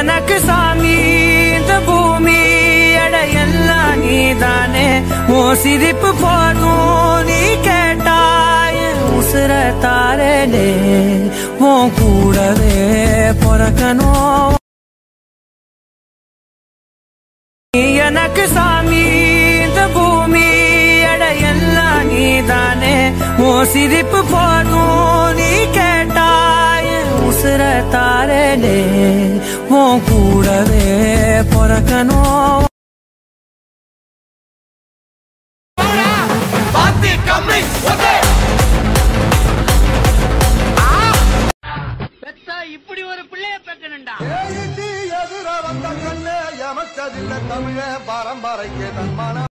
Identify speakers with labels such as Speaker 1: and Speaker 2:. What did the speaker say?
Speaker 1: எனக்கு சாமி இந்த பூமி எட எல்லாம் நீதானே ஓ சிரிப்பு போதும் நீ கேட்டாய் உசுர தாரனே உன் கூடவே பிறக்கணும் நீ எனக்கு சாமி இந்த பூமி எட எல்லாம் நீதானே ஓ சிரிப்பு போதும் நீ கேட்டாய் உசுர தாரனே உன் கூடவே பிறக்கணும்